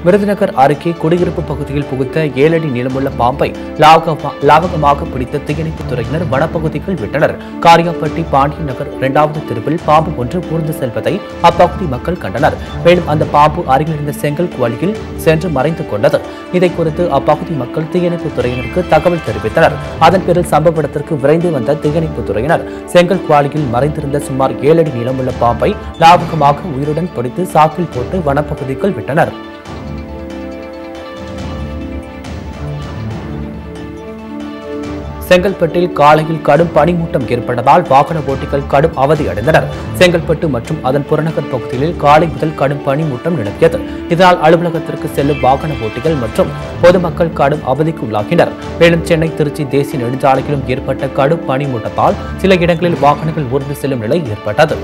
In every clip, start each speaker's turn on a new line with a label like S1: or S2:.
S1: விருதுநகர் அருகே குடியிருப்பு பகுதியில் புகுத்த ஏழடி நீளமுள்ள பாம்பை லாவகமா- லாவகமாக பிடித்த தீயணைப்புத் துறையினர் வனப்பகுதிக்குள் விட்டனர் காரியாப்பட்டி பாண்டியன் நகர் இரண்டாவது தெருவில் பாம்பு ஒன்று ஊர்ந்து செல்வதை அப்பகுதி மக்கள் கண்டனர் மேலும் அந்த பாம்பு அருகில் இருந்த செங்கல் குவாலியில் சென்று மறைந்து கொண்டது இதை குறித்து அப்பகுதி மக்கள் தீயணைப்புத் துறையினருக்கு தகவல் தெரிவித்தனர் அதன் பேரில் சம்பவ இடத்திற்கு விரைந்து வந்த தீயணைப்புத் துறையினர் செங்கல் குவாலியில் மறைந்திருந்த சுமார் ஏழடி நீளமுள்ள பாம்பை லாவகமாக உயிருடன் பிடித்து சாக்கில் போட்டு வனப்பகுதிக்குள் விட்டனர் செங்கல்பட்டில் காலையில் கடும் பனிமூட்டம் ஏற்பட்டதால் வாகன ஓட்டிகள் கடும் அவதி அடைந்தனர் செங்கல்பட்டு மற்றும் அதன் புறநகர் பகுதிகளில் காலை முதல் கடும் பனிமூட்டம் நிலவியது இதனால் அலுவலகத்திற்கு செல்லும் வாகன ஓட்டிகள் மற்றும் பொதுமக்கள் கடும் அவதிக்கு உள்ளாகினர் மேலும் சென்னை திருச்சி தேசிய நெடுஞ்சாலையிலும் ஏற்பட்ட கடும் பனிமூட்டத்தால் சில இடங்களில் வாகனங்கள் ஊர்ந்து செல்லும் நிலை ஏற்பட்டது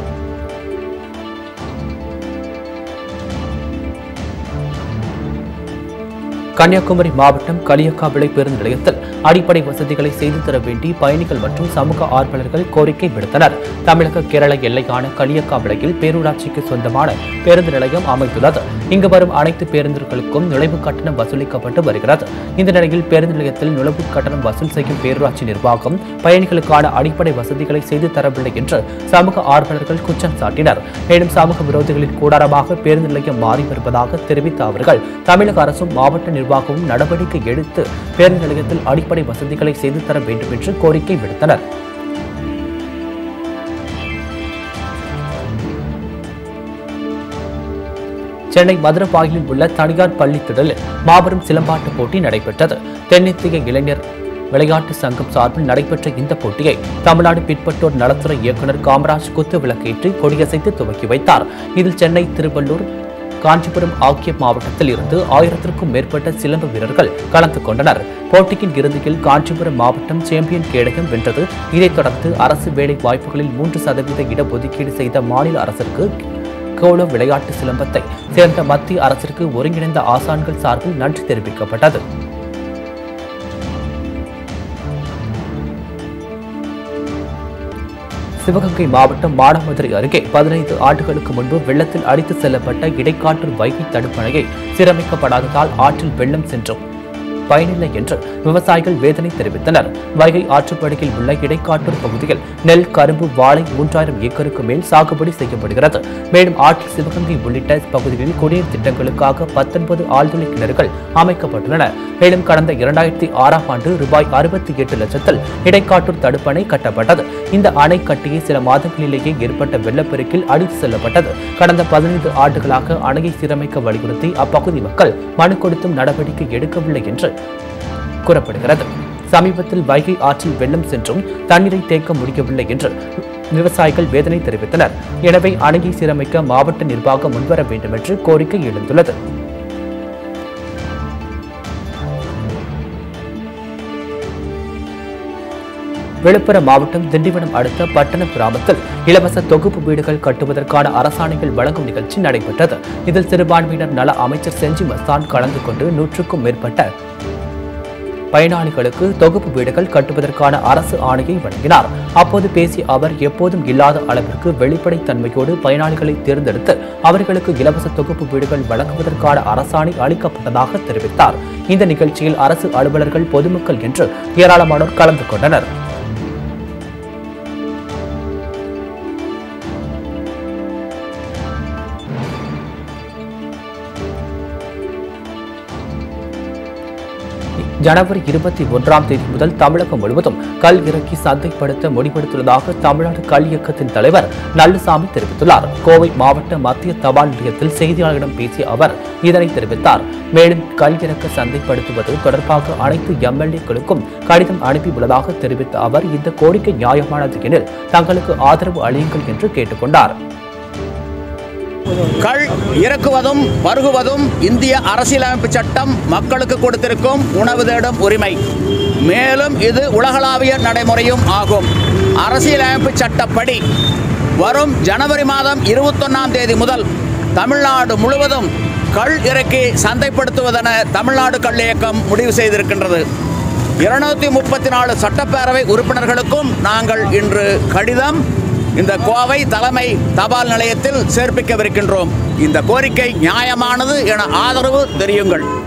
S1: கன்னியாகுமரி மாவட்டம் களியக்காவிளை பேருந்து நிலையத்தில் அடிப்படை வசதிகளை செய்து தர வேண்டி பயணிகள் மற்றும் சமூக ஆர்வலர்கள் கோரிக்கை விடுத்தனர் தமிழக கேரள எல்லையான களியக்காவிளையில் பேரூராட்சிக்கு சொந்தமான பேருந்து நிலையம் அமைந்துள்ளது இங்கு வரும் அனைத்து பேருந்துகளுக்கும் நுழைவு கட்டணம் வசூலிக்கப்பட்டு வருகிறது இந்த நிலையில் பேருந்து நிலையத்தில் நுழைவு கட்டணம் வசூல் செய்யும் பேரூராட்சி நிர்வாகம் பயணிகளுக்கான அடிப்படை வசதிகளை செய்து தரவில்லை என்று சமூக ஆர்வலர்கள் குற்றம் சாட்டினர் மேலும் சமூக விரோதிகளின் கூடாரமாக பேருந்து நிலையம் மாறி வருவதாக தெரிவித்த அவர்கள் தமிழக அரசும் மாவட்ட நிர்வாகமும் நடவடிக்கை எடுத்து பேருந்து நிலையத்தில் அடிப்படை வசதிகளை செய்து தர வேண்டும் என்று கோரிக்கை விடுத்தனர் சென்னை மதுரவாயிலில் உள்ள தனியார் பள்ளி திடலில் மாபெரும் சிலம்பாட்ட போட்டி நடைபெற்றது தென்னிந்திய இளைஞர் விளையாட்டு சங்கம் சார்பில் நடைபெற்ற இந்த போட்டியை தமிழ்நாடு பிற்பட்டோர் நலத்துறை இயக்குநர் காமராஜ் குத்து விளக்கேற்றி கொடியசைத்து துவக்கி வைத்தார் இதில் சென்னை திருவள்ளூர் காஞ்சிபுரம் ஆகிய மாவட்டத்தில் இருந்து ஆயிரத்திற்கும் மேற்பட்ட சிலம்பு வீரர்கள் கலந்து கொண்டனர் போட்டியின் இறுதியில் காஞ்சிபுரம் மாவட்டம் சாம்பியன் கேடயம் வென்றது இதைத் தொடர்ந்து அரசு வேலை வாய்ப்புகளில் மூன்று சதவீத இடஒதுக்கீடு செய்த மாநில அரசிற்கு கோலோ விளையாட்டு சிலம்பத்தை சேர்ந்த மத்திய அரசிற்கு ஒருங்கிணைந்த ஆசான்கள் சார்பில் நன்றி தெரிவிக்கப்பட்டது சிவகங்கை மாவட்டம் மானாமதுரை அருகே பதினைந்து ஆண்டுகளுக்கு முன்பு வெள்ளத்தில் அடித்து செல்லப்பட்ட இடைக்காற்று வைகை தடுப்பணையை சீரமைக்கப்படாததால் ஆற்றில் வெள்ளம் சென்றும் பயனில்லை என்று விவசாயிகள் வேதனை தெரிவித்தனர் வைகை ஆற்றுப்படுகையில் உள்ள இடைக்காட்டூர் பகுதியில் நெல் கரும்பு வாழை மூன்றாயிரம் ஏக்கருக்கு மேல் சாகுபடி செய்யப்படுகிறது மேலும் ஆற்றில் சிவகங்கை உள்ளிட்ட பகுதிகளில் குடிநீர் திட்டங்களுக்காக பத்தொன்பது ஆழ்துளை கிணறுகள் அமைக்கப்பட்டுள்ளன மேலும் கடந்த இரண்டாயிரத்தி ஆறாம் ஆண்டு ரூபாய் அறுபத்தி எட்டு லட்சத்தில் இடைக்காட்டூர் தடுப்பணை கட்டப்பட்டது இந்த அணை கட்டிய சில மாதங்களிலேயே ஏற்பட்ட வெள்ளப்பெருக்கில் அடித்து செல்லப்பட்டது கடந்த பதினைந்து ஆண்டுகளாக அணையை சீரமைக்க வலியுறுத்தி அப்பகுதி மக்கள் மனு கொடுத்தும் நடவடிக்கை எடுக்கவில்லை என்று கூறப்படுகிறது சமீபத்தில் வைகை ஆற்றில் வெள்ளம் சென்றும் தண்ணீரை தேக்க முடியவில்லை என்று விவசாயிகள் வேதனை தெரிவித்தனர் எனவே அணையை சீரமைக்க மாவட்ட நிர்வாகம் முன்வர வேண்டும் என்று கோரிக்கை எழுந்துள்ளது விழுப்புரம் மாவட்டம் திண்டிவனம் அடுத்த பட்டணம் கிராமத்தில் இலவச தொகுப்பு வீடுகள் கட்டுவதற்கான அரசாணைகள் வழங்கும் நிகழ்ச்சி நடைபெற்றது இதில் சிறுபான்மையினர் நல அமைச்சர் செஞ்சி மஸ்தான் கலந்து கொண்டு நூற்றுக்கும் மேற்பட்ட பயனாளிகளுக்கு தொகுப்பு வீடுகள் கட்டுவதற்கான அரசு ஆணையை வழங்கினார் அப்போது பேசிய அவர் எப்போதும் இல்லாத அளவிற்கு வெளிப்படைத்தன்மையோடு பயனாளிகளை தேர்ந்தெடுத்து அவர்களுக்கு இலவச தொகுப்பு வீடுகள் வழங்குவதற்கான அரசாணை அளிக்கப்பட்டதாக தெரிவித்தார் இந்த நிகழ்ச்சியில் அரசு அலுவலர்கள் பொதுமக்கள் என்று ஏராளமானோர் கலந்து கொண்டனர் ஜனவரி இருபத்தி ஒன்றாம் தேதி முதல் தமிழகம் முழுவதும் கல் இறக்கி சந்தைப்படுத்த முடிவெடுத்துள்ளதாக தமிழ்நாடு கல் இயக்கத்தின் தலைவர் நல்லுசாமி தெரிவித்துள்ளார் கோவை மாவட்ட மத்திய தபால் நிலையத்தில் செய்தியாளர்களிடம் பேசிய அவர் இதனை தெரிவித்தார் மேலும் கல் இறக்க சந்தைப்படுத்துவது தொடர்பாக அனைத்து எம்எல்ஏக்களுக்கும் கடிதம் அனுப்பியுள்ளதாக தெரிவித்த அவர் இந்த கோரிக்கை நியாயமானது எனில் தங்களுக்கு ஆதரவு அளியுங்கள் என்று கேட்டுக்கொண்டார்
S2: கள் இறக்குவதும் பருகுவதும் இந்திய அரசியலமைப்பு சட்டம் மக்களுக்கு கொடுத்திருக்கும் உணவு தேடும் உரிமை மேலும் இது உலகளாவிய நடைமுறையும் ஆகும் அரசியலமைப்பு சட்டப்படி வரும் ஜனவரி மாதம் இருபத்தொன்னாம் தேதி முதல் தமிழ்நாடு முழுவதும் கள் இறக்கி சந்தைப்படுத்துவதென தமிழ்நாடு கள் இயக்கம் முடிவு செய்திருக்கின்றது இருநூத்தி முப்பத்தி நாலு சட்டப்பேரவை உறுப்பினர்களுக்கும் நாங்கள் இன்று கடிதம் இந்த கோவை தலைமை தபால் நிலையத்தில் சேர்ப்பிக்கவிருக்கின்றோம் இந்த கோரிக்கை நியாயமானது என ஆதரவு தெரியுங்கள்